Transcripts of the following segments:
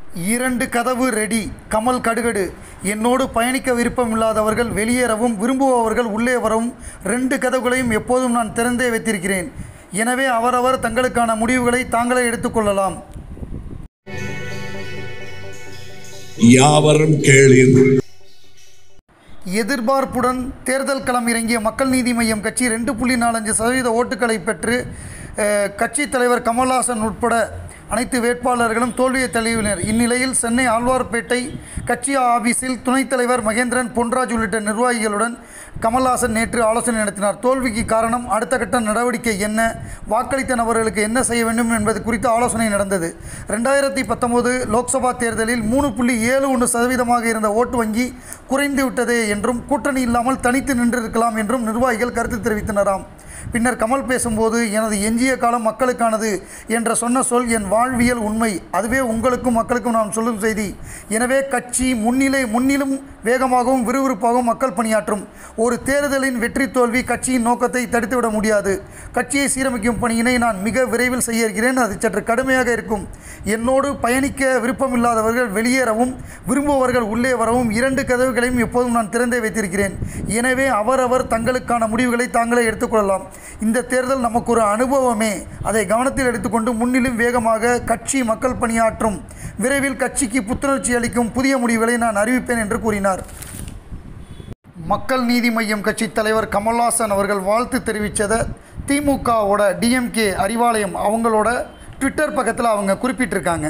இரண்டு கதவு ரெடி கமல் கடுகடு என்னோடு பயணிக்க விருப்பமில்லாதவர்கள் வெளியேறவும் விரும்புபவர்கள் உள்ளே வரவும் ரெண்டு கதவுகளையும் எப்போதும் நான் திறந்தே வைத்திருக்கிறேன் எனவே அவரவர் தங்களுக்கான முடிவுகளை தாங்களே எடுத்துக்கொள்ளலாம் யாவரும் கேளீர் எதிர்பார்ப்புடன் தேர்தல் களம் இறங்கிய மக்கள் நீதி மய்யம் கட்சி ரெண்டு புள்ளி நாலஞ்சு சதவீத ஓட்டுகளை பெற்று அஹ், கட்சித் தலைவர் கமல்ஹாசன் உட்பட அனைத்து வேட்பாளர்களும் தோல்வியை தழுவினர் இந்நிலையில் சென்னை ஆழ்வார்பேட்டை கட்சி ஆபீஸில் துணைத் தலைவர் மகேந்திரன் பொன்ராஜ் உள்ளிட்ட நிர்வாகிகளுடன் கமல்ஹாசன் நேற்று ஆலோசனை நடத்தினார் தோல்விக்கு காரணம் அடுத்த கட்ட நடவடிக்கை என்ன வாக்களித்த நபர்களுக்கு என்ன செய்ய வேண்டும் என்பது குறித்து ஆலோசனை நடந்தது ரெண்டாயிரத்தி பத்தொம்போது லோக்சபா தேர்தலில் மூணு புள்ளி ஏழு ஒன்று சதவீதமாக இருந்த ஓட்டு வங்கி குறைந்து விட்டதே என்றும் கூட்டணி இல்லாமல் தனித்து நின்றிருக்கலாம் என்றும் நிர்வாகிகள் கருத்து தெரிவித்தனராம் பின்னர் கமல் பேசும்போது எனது எஞ்சிய காலம் மக்களுக்கானது என்ற சொன்ன சொல் என் வாழ்வியல் உண்மை அதுவே உங்களுக்கும் மக்களுக்கும் நான் சொல்லும் செய்தி எனவே கட்சி முன்னிலை முன்னிலும் வேகமாகவும் விறுவிறுப்பாகவும் மக்கள் பணியாற்றும் ஒரு தேர்தலின் வெற்றி தோல்வி கட்சியின் நோக்கத்தை தடுத்துவிட முடியாது கட்சியை சீரமைக்கும் பணியினை நான் மிக விரைவில் செய்ய இருக்கிறேன் அது சற்று கடுமையாக இருக்கும் என்னோடு பயணிக்க விருப்பமில்லாதவர்கள் வெளியேறவும் விரும்புபவர்கள் உள்ளே வரவும் இரண்டு கதவுகளையும் எப்போதும் நான் திறந்தே வைத்திருக்கிறேன் எனவே அவரவர் தங்களுக்கான முடிவுகளை தாங்களே எடுத்துக்கொள்ளலாம் இந்த தேர்தல் நமக்கு ஒரு அனுபவமே அதை கவனத்தில் எடுத்துக்கொண்டு முன்னிலும் வேகமாக கட்சி மக்கள் பணியாற்றும் விரைவில் கட்சிக்கு புத்துணர்ச்சி அளிக்கும் புதிய முடிவுகளை நான் அறிவிப்பேன் என்று கூறினார் மக்கள் நீதி மய்யம் கட்சி தலைவர் கமல்ஹாசன் அவர்கள் வாழ்த்து தெரிவித்ததை திமுகவோட டிஎம்கே அறிவாலயம் அவங்களோட ட்விட்டர் பக்கத்தில் அவங்க குறிப்பிட்டிருக்காங்க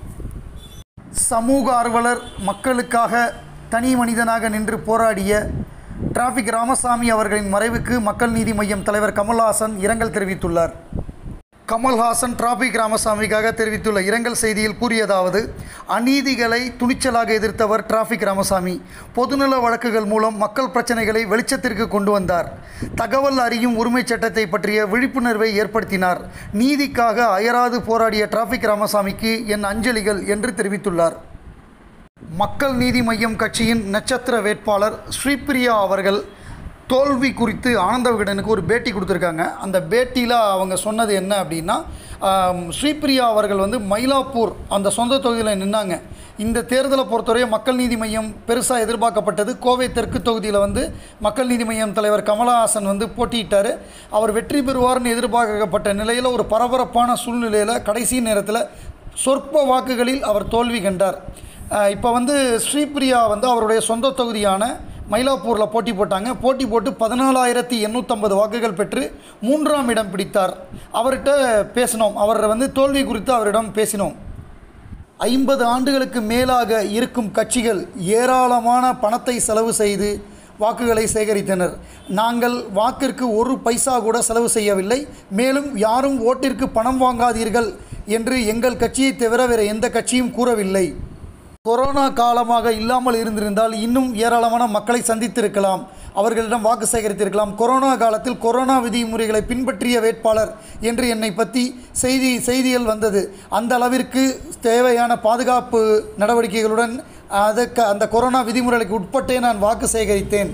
சமூக ஆர்வலர் மக்களுக்காக தனி மனிதனாக நின்று போராடிய டிராஃபிக் ராமசாமி அவர்களின் மறைவுக்கு மக்கள் நீதி மய்யம் தலைவர் கமல்ஹாசன் இரங்கல் தெரிவித்துள்ளார் கமல்ஹாசன் டிராபிக் ராமசாமிக்காக தெரிவித்துள்ள இரங்கல் செய்தியில் கூறியதாவது அநீதிகளை துணிச்சலாக எதிர்த்தவர் டிராபிக் ராமசாமி பொதுநல வழக்குகள் மூலம் மக்கள் பிரச்சனைகளை வெளிச்சத்திற்கு கொண்டு வந்தார் தகவல் அறியும் உரிமைச் சட்டத்தை பற்றிய விழிப்புணர்வை ஏற்படுத்தினார் நீதிக்காக அயராது போராடிய டிராபிக் ராமசாமிக்கு என் அஞ்சலிகள் என்று தெரிவித்துள்ளார் மக்கள் நீதி மய்யம் கட்சியின் நட்சத்திர வேட்பாளர் ஸ்ரீபிரியா அவர்கள் தோல்வி குறித்து ஆனந்த விகடனுக்கு ஒரு பேட்டி கொடுத்துருக்காங்க அந்த பேட்டியில் அவங்க சொன்னது என்ன அப்படின்னா ஆம், ஸ்ரீபிரியா அவர்கள் வந்து மயிலாப்பூர் அந்த சொந்த தொகுதியில் நின்னாங்க இந்த தேர்தலை பொறுத்தவரை மக்கள் நீதி மையம் பெருசாக எதிர்பார்க்கப்பட்டது கோவை தெற்கு தொகுதியில் வந்து மக்கள் நீதி மையம் தலைவர் கமலஹாசன் வந்து போட்டியிட்டார் அவர் வெற்றி பெறுவார்னு எதிர்பார்க்கப்பட்ட நிலையில் ஒரு பரபரப்பான சூழ்நிலையில் கடைசி நேரத்தில் சொற்ப வாக்குகளில் அவர் தோல்வி கண்டார் இப்போ வந்து ஸ்ரீபிரியா வந்து அவருடைய சொந்த தொகுதியான மயிலாப்பூரில் போட்டி போட்டாங்க போட்டி போட்டு பதினாலாயிரத்தி எண்ணூற்றம்பது வாக்குகள் பெற்று மூன்றாம் இடம் பிடித்தார் அவர்கிட்ட பேசினோம் அவர் வந்து தோல்வி குறித்து அவரிடம் பேசினோம் ஐம்பது ஆண்டுகளுக்கு மேலாக இருக்கும் கட்சிகள் ஏராளமான பணத்தை செலவு செய்து வாக்குகளை சேகரித்தனர் நாங்கள் வாக்கிற்கு ஒரு பைசா கூட செலவு செய்யவில்லை மேலும் யாரும் ஓட்டிற்கு பணம் வாங்காதீர்கள் என்று எங்கள் கட்சியை தவிர வேறு எந்த கட்சியும் கூறவில்லை கொரோனா காலமாக இல்லாமல் இருந்திருந்தால் இன்னும் ஏராளமான மக்களை சந்தித்திருக்கலாம் அவர்களிடம் வாக்கு சேகரித்திருக்கலாம் கொரோனா காலத்தில் கொரோனா விதிமுறைகளை பின்பற்றிய வேட்பாளர் என்று என்னை பற்றி செய்தி செய்திகள் வந்தது அந்த அளவிற்கு தேவையான பாதுகாப்பு நடவடிக்கைகளுடன் அதற்கு அந்த கொரோனா விதிமுறைகளுக்கு உட்பட்டே நான் வாக்கு சேகரித்தேன்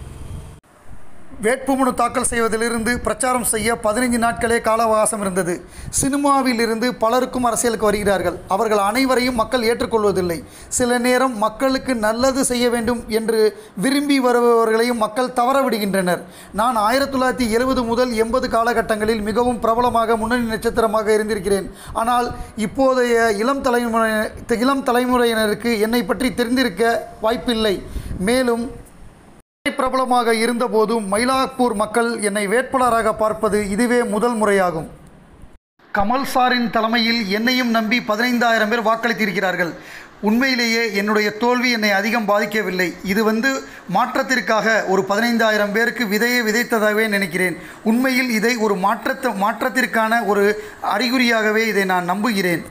வேட்புமனு தாக்கல் செய்வதிலிருந்து பிரச்சாரம் செய்ய பதினைஞ்சு நாட்களே கால அவகாசம் இருந்தது சினிமாவில் இருந்து பலருக்கும் அரசியலுக்கு வருகிறார்கள் அவர்கள் அனைவரையும் மக்கள் ஏற்றுக்கொள்வதில்லை சில நேரம் மக்களுக்கு நல்லது செய்ய வேண்டும் என்று விரும்பி வருபவர்களையும் மக்கள் தவற விடுகின்றனர் நான் ஆயிரத்தி தொள்ளாயிரத்தி எழுபது முதல் எண்பது காலகட்டங்களில் மிகவும் பிரபலமாக முன்னணி நட்சத்திரமாக இருந்திருக்கிறேன் ஆனால் இப்போதைய இளம் தலைமுறை இளம் தலைமுறையினருக்கு என்னை பற்றி தெரிந்திருக்க வாய்ப்பில்லை மேலும் பிரபலமாக இருந்தபோதும் மயிலாப்பூர் மக்கள் என்னை வேட்பாளராக பார்ப்பது இதுவே முதல் முறையாகும் கமல் சாரின் தலைமையில் என்னையும் நம்பி பதினைந்தாயிரம் பேர் வாக்களித்திருக்கிறார்கள் உண்மையிலேயே என்னுடைய தோல்வி என்னை அதிகம் பாதிக்கவில்லை இது வந்து மாற்றத்திற்காக ஒரு பதினைந்தாயிரம் பேருக்கு விதையை விதைத்ததாகவே நினைக்கிறேன் உண்மையில் இதை ஒரு மாற்றத்த மாற்றத்திற்கான ஒரு அறிகுறியாகவே இதை நான் நம்புகிறேன்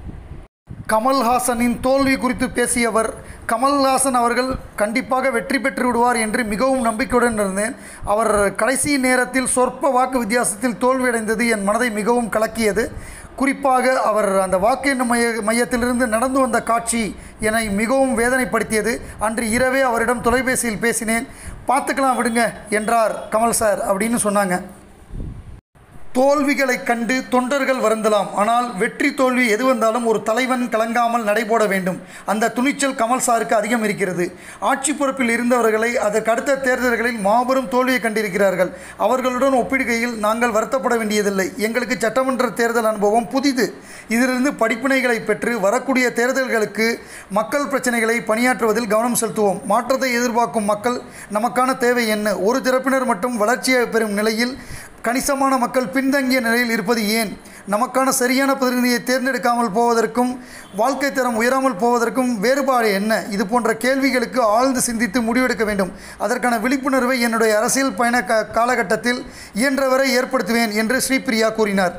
கமல்ஹாசனின் தோல்வி குறித்து பேசியவர் கமல்ஹாசன் அவர்கள் கண்டிப்பாக வெற்றி பெற்று விடுவார் என்று மிகவும் நம்பிக்கையுடன் இருந்தேன் அவர் கடைசி நேரத்தில் சொற்ப வாக்கு வித்தியாசத்தில் தோல்வியடைந்தது என் மனதை மிகவும் கலக்கியது குறிப்பாக அவர் அந்த வாக்கு எண்ணும் மைய மையத்திலிருந்து நடந்து வந்த காட்சி என்னை மிகவும் வேதனைப்படுத்தியது அன்று இரவே அவரிடம் தொலைபேசியில் பேசினேன் பார்த்துக்கலாம் விடுங்க என்றார் கமல் சார் அப்படின்னு சொன்னாங்க தோல்விகளை கண்டு தொண்டர்கள் வருந்தலாம் ஆனால் வெற்றி தோல்வி எது வந்தாலும் ஒரு தலைவன் கலங்காமல் நடைபோட வேண்டும் அந்த துணிச்சல் கமல் சாருக்கு அதிகம் இருக்கிறது ஆட்சி பொறுப்பில் இருந்தவர்களை அதற்கு அடுத்த தேர்தல்களில் மாபெரும் தோல்வியை கண்டிருக்கிறார்கள் அவர்களுடன் ஒப்பிடுகையில் நாங்கள் வருத்தப்பட வேண்டியதில்லை எங்களுக்கு சட்டமன்ற தேர்தல் அனுபவம் புதிது இதிலிருந்து படிப்பினைகளை பெற்று வரக்கூடிய தேர்தல்களுக்கு மக்கள் பிரச்சனைகளை பணியாற்றுவதில் கவனம் செலுத்துவோம் மாற்றத்தை எதிர்பார்க்கும் மக்கள் நமக்கான தேவை என்ன ஒரு தரப்பினர் மட்டும் வளர்ச்சியை பெறும் நிலையில் கணிசமான மக்கள் பின்தங்கிய நிலையில் இருப்பது ஏன் நமக்கான சரியான பிரதிநிதியை தேர்ந்தெடுக்காமல் போவதற்கும் வாழ்க்கை தரம் உயராமல் போவதற்கும் வேறுபாடு என்ன இது போன்ற கேள்விகளுக்கு ஆழ்ந்து சிந்தித்து முடிவெடுக்க வேண்டும் அதற்கான விழிப்புணர்வை என்னுடைய அரசியல் பயண க காலகட்டத்தில் இயன்றவரை ஏற்படுத்துவேன் என்று ஸ்ரீபிரியா கூறினார்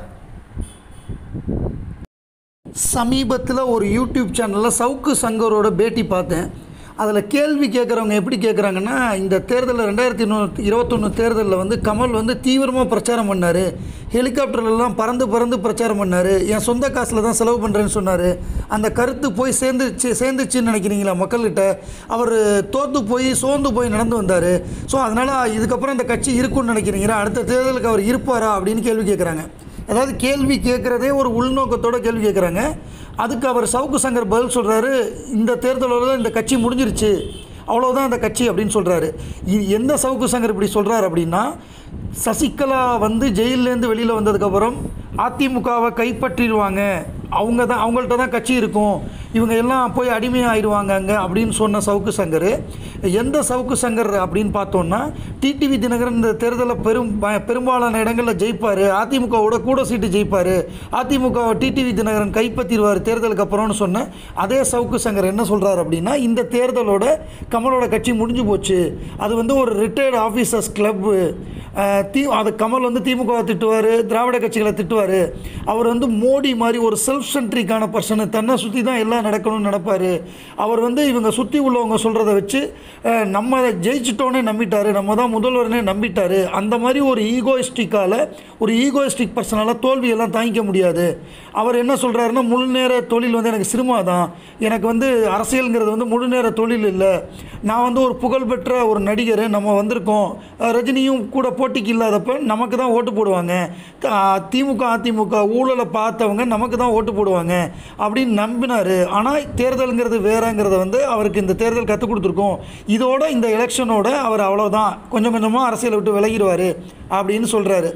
சமீபத்தில் ஒரு யூடியூப் சேனலில் சவுக்கு சங்கரோட பேட்டி பார்த்தேன் அதில் கேள்வி கேட்குறவங்க எப்படி கேட்குறாங்கன்னா இந்த தேர்தலில் ரெண்டாயிரத்தி நூ இருபத்தொன்று தேர்தலில் வந்து கமல் வந்து தீவிரமாக பிரச்சாரம் பண்ணார் ஹெலிகாப்டர்லலாம் பறந்து பறந்து பிரச்சாரம் பண்ணார் என் சொந்த காசில் தான் செலவு பண்ணுறேன்னு சொன்னார் அந்த கருத்து போய் சேர்ந்துச்சு சேர்ந்துச்சுன்னு நினைக்கிறீங்களா மக்கள்கிட்ட அவர் தோற்று போய் சோர்ந்து போய் நடந்து வந்தார் ஸோ அதனால் இதுக்கப்புறம் இந்த கட்சி இருக்குன்னு நினைக்கிறீங்களா அடுத்த தேர்தலுக்கு அவர் இருப்பாரா அப்படின்னு கேள்வி கேட்குறாங்க அதாவது கேள்வி கேட்குறதே ஒரு உள்நோக்கத்தோட கேள்வி கேட்குறாங்க அதுக்கு அவர் சவுக்கு சங்கர் பதில் சொல்கிறாரு இந்த தேர்தலோட தான் இந்த கட்சி முடிஞ்சிருச்சு அவ்வளோதான் இந்த கட்சி அப்படின்னு சொல்கிறாரு எந்த சவுக்கு சங்கர் இப்படி சொல்கிறார் அப்படின்னா சசிகலா வந்து ஜெயிலேருந்து வெளியில் வந்ததுக்கப்புறம் அதிமுகவை கைப்பற்றிடுவாங்க அவங்க தான் அவங்கள்ட்ட தான் கட்சி இருக்கும் இவங்க எல்லாம் போய் அடிமையாயிடுவாங்க அங்கே அப்படின்னு சொன்ன சவுக்கு சங்கர் எந்த சவுக்கு சங்கர் அப்படின்னு பார்த்தோன்னா டிடிவி தினகரன் இந்த தேர்தலில் பெரும் ப- பெரும்பாலான இடங்களில் ஜெயிப்பார் அதிமுகவோட கூட சீட்டு ஜெயிப்பார் அதிமுகவை டிடிவி தினகரன் கைப்பற்றிடுவார் தேர்தலுக்கு அப்புறம்னு சொன்ன அதே சவுக்கு சங்கர் என்ன சொல்கிறார் அப்படின்னா இந்த தேர்தலோட கமலோட கட்சி முடிஞ்சு போச்சு அது வந்து ஒரு ரிட்டையர்டு ஆஃபீஸர்ஸ் கிளப்பு தீ அது கமல் வந்து திமுகவை திட்டுவார் திராவிட கட்சிகளை திட்டுவார் அவர் வந்து மோடி மாதிரி ஒரு செல்ஃப் சென்ட்ரிக்கான பர்சனு தன்னை சுற்றி தான் எல்லாம் நடக்கணும்னு நினைப்பார் அவர் வந்து இவங்க சுற்றி உள்ளவங்க சொல்கிறத வச்சு அஹ், நம்ம ஜெயிச்சிட்டோன்னே நம்பிட்டாரு நம்ம தான் முதல்வர்னே நம்பிட்டாரு அந்த மாதிரி ஒரு ஈகோயிஸ்டிக்கால் ஒரு ஈகோயிஸ்டிக் பர்சனால் தோல்வியெல்லாம் தாங்கிக்க முடியாது அவர் என்ன சொல்கிறாருன்னா முழு நேர தொழில் வந்து எனக்கு சினிமா தான் எனக்கு வந்து அரசியலுங்கிறது வந்து முழு நேர தொழில் இல்லை நான் வந்து ஒரு புகழ்பெற்ற ஒரு நடிகர் நம்ம வந்திருக்கோம் அஹ் ரஜினியும் கூட போட்டிக்கு இல்லாதப்ப நமக்கு தான் ஓட்டு போடுவாங்க த- திமுக அதிமுக ஊழலை பார்த்தவங்க நமக்கு தான் ஓட்டு போடுவாங்க அப்படின்னு நம்பினார் ஆனால் தேர்தலுங்கிறது வேறங்கிறத வந்து அவருக்கு இந்த தேர்தல் கற்றுக் கொடுத்துருக்கோம் இதோட இந்த எலெக்ஷனோட அவர் அவ்வளோதான் கொஞ்சம் கொஞ்சமாக அரசியலை விட்டு விலகிடுவார் அப்படின்னு சொல்கிறாரு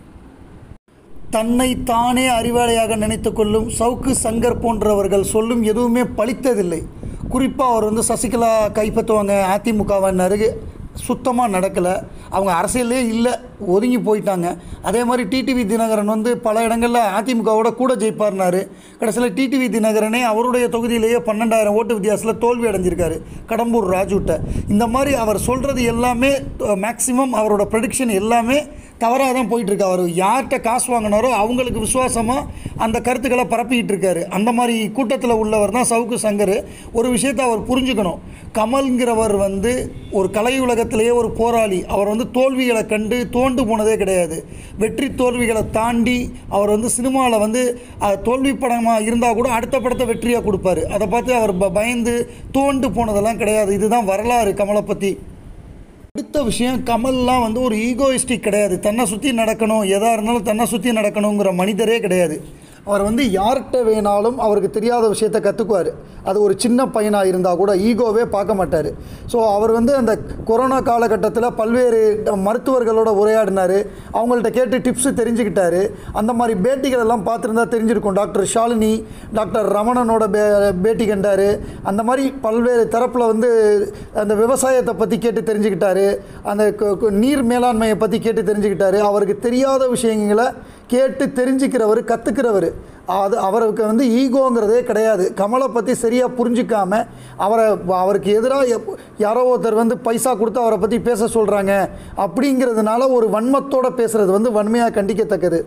தன்னை தானே அறிவாளியாக நினைத்து கொள்ளும் சவுக்கு சங்கர் போன்றவர்கள் சொல்லும் எதுவுமே பலித்ததில்லை குறிப்பாக அவர் வந்து சசிகலா கைப்பற்றுவாங்க அதிமுகவினருக்கு சுத்தமாக நடக்கலை அவங்க அரசியலே இல்லை ஒதுங்கி போயிட்டாங்க அதே மாதிரி டிடிவி தினகரன் வந்து பல இடங்களில் அதிமுகவோட கூட ஜெயிப்பார்னாரு கடைசியில் டிடிவி தினகரனே அவருடைய தொகுதியிலேயே பன்னெண்டாயிரம் ஓட்டு வித்தியாசத்தில் தோல்வி அடைஞ்சிருக்காரு கடம்பூர் ராஜுட்ட இந்த மாதிரி அவர் சொல்கிறது எல்லாமே மேக்சிமம் அவரோட ப்ரெடிக்ஷன் எல்லாமே தவறாக தான் போயிட்டுருக்கு அவர் யார்கிட்ட காசு வாங்கினாரோ அவங்களுக்கு விசுவாசமாக அந்த கருத்துக்களை பரப்பிக்கிட்டு இருக்காரு அந்த மாதிரி கூட்டத்தில் உள்ளவர் தான் சவுக்கு சங்கர் ஒரு விஷயத்தை அவர் புரிஞ்சுக்கணும் கமல்ங்கிறவர் வந்து ஒரு கலை உலகத்திலேயே ஒரு போராளி அவர் வந்து தோல்விகளை கண்டு தோண்டு போனதே கிடையாது வெற்றி தோல்விகளை தாண்டி அவர் வந்து சினிமாவில் வந்து அஹ், தோல்வி படமாக இருந்தால் கூட அடுத்த படத்தை வெற்றியாக கொடுப்பாரு அதை பார்த்து அவர் ப- பயந்து தோண்டு போனதெல்லாம் கிடையாது இதுதான் வரலாறு கமலை பற்றி அடுத்த விஷயம் கமல்லாம் வந்து ஒரு ஈகோயிஸ்டிக் கிடையாது தன்னை சுற்றி நடக்கணும் எதாக இருந்தாலும் தன்னை சுற்றி நடக்கணுங்கிற மனிதரே கிடையாது அவர் வந்து யார்கிட்ட வேணாலும் அவருக்கு தெரியாத விஷயத்தை கற்றுக்குவார் அது ஒரு சின்ன பையனாக இருந்தால் கூட ஈகோவே பார்க்க மாட்டார் ஸோ அவர் வந்து அந்த கொரோனா காலகட்டத்தில் பல்வேறு மருத்துவர்களோட உரையாடினார் அவங்கள்ட்ட கேட்டு டிப்ஸு தெரிஞ்சுக்கிட்டாரு அந்த மாதிரி பேட்டிகள் எல்லாம் பார்த்துருந்தா தெரிஞ்சிருக்கும் டாக்டர் ஷாலினி டாக்டர் ரமணனோட பே பேட்டி கண்டார் அந்த மாதிரி பல்வேறு தரப்பில் வந்து அந்த விவசாயத்தை பற்றி கேட்டு தெரிஞ்சுக்கிட்டாரு அந்த கு- கு- நீர் மேலாண்மையை பற்றி கேட்டு தெரிஞ்சுக்கிட்டாரு அவருக்கு தெரியாத விஷயங்களை கேட்டு தெரிஞ்சுக்கிறவர் கற்றுக்கிறவர் அது அவருக்கு வந்து ஈகோங்கிறதே கிடையாது கமலை பற்றி சரியாக புரிஞ்சிக்காம அவரை அவருக்கு எதிராக யாரோ ஒருத்தர் வந்து பைசா கொடுத்து அவரை பற்றி பேச சொல்கிறாங்க அப்படிங்கிறதுனால ஒரு வன்மத்தோட பேசுகிறது வந்து வன்மையாக கண்டிக்கத்தக்கது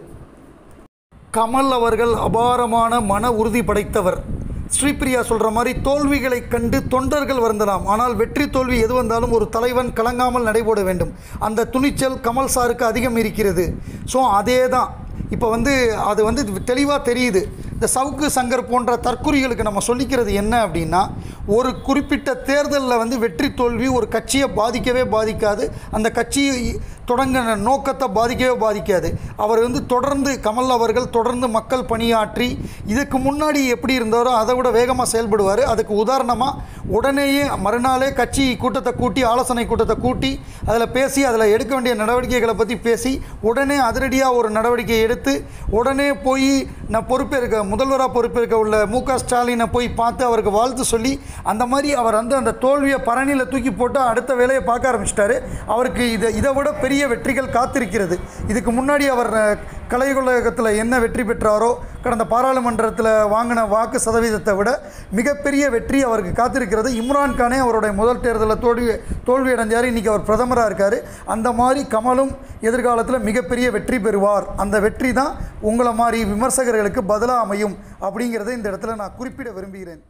கமல் அவர்கள் அபாரமான மன உறுதி படைத்தவர் ஸ்ரீபிரியா சொல்கிற மாதிரி தோல்விகளை கண்டு தொண்டர்கள் வருந்தலாம் ஆனால் வெற்றி தோல்வி எது வந்தாலும் ஒரு தலைவன் கலங்காமல் நடைபோட வேண்டும் அந்த துணிச்சல் கமல் சாருக்கு அதிகம் இருக்கிறது ஸோ அதே தான் இப்போ வந்து அது வந்து தெளிவாக தெரியுது இந்த சவுக்கு சங்கர் போன்ற தற்குறிகளுக்கு நம்ம சொல்லிக்கிறது என்ன அப்படின்னா ஒரு குறிப்பிட்ட தேர்தலில் வந்து வெற்றி தோல்வி ஒரு கட்சியை பாதிக்கவே பாதிக்காது அந்த கட்சி தொடங்கின நோக்கத்தை பாதிக்கவே பாதிக்காது அவர் வந்து தொடர்ந்து கமல் அவர்கள் தொடர்ந்து மக்கள் பணியாற்றி இதுக்கு முன்னாடி எப்படி இருந்தாரோ அதை விட வேகமாக செயல்படுவார் அதுக்கு உதாரணமாக உடனேயே மறுநாளே கட்சி கூட்டத்தை கூட்டி ஆலோசனை கூட்டத்தை கூட்டி அதில் பேசி அதில் எடுக்க வேண்டிய நடவடிக்கைகளை பற்றி பேசி உடனே அதிரடியாக ஒரு நடவடிக்கை எடுத்து உடனே போய் நான் பொறுப்பேற்க முதல்வராக பொறுப்பேற்க உள்ள மு க ஸ்டாலினை போய் பார்த்து அவருக்கு வாழ்த்து சொல்லி அந்த மாதிரி அவர் வந்து அந்த தோல்வியை பரணியில் தூக்கி போட்டு அடுத்த வேலையை பார்க்க ஆரம்பிச்சிட்டாரு அவருக்கு இதை இதை விட பெரிய வெற்றிகள் காத்திருக்கிறது இதுக்கு முன்னாடி அவர் அஹ், கலையுலகத்தில் என்ன வெற்றி பெற்றாரோ கடந்த பாராளுமன்றத்தில் வாங்கின வாக்கு சதவீதத்தை விட மிகப்பெரிய வெற்றி அவருக்கு காத்திருக்கிறது இம்ரான் கானே அவருடைய முதல் தேர்தலில் தோல்வி தோல்வி அடைஞ்சார் இன்றைக்கி அவர் பிரதமராக இருக்கார் அந்த மாதிரி கமலும் எதிர்காலத்தில் மிகப்பெரிய வெற்றி பெறுவார் அந்த வெற்றி தான் உங்களை மாதிரி விமர்சகர்களுக்கு பதிலாக அமையும் அப்படிங்கிறத இந்த இடத்துல நான் குறிப்பிட விரும்புகிறேன்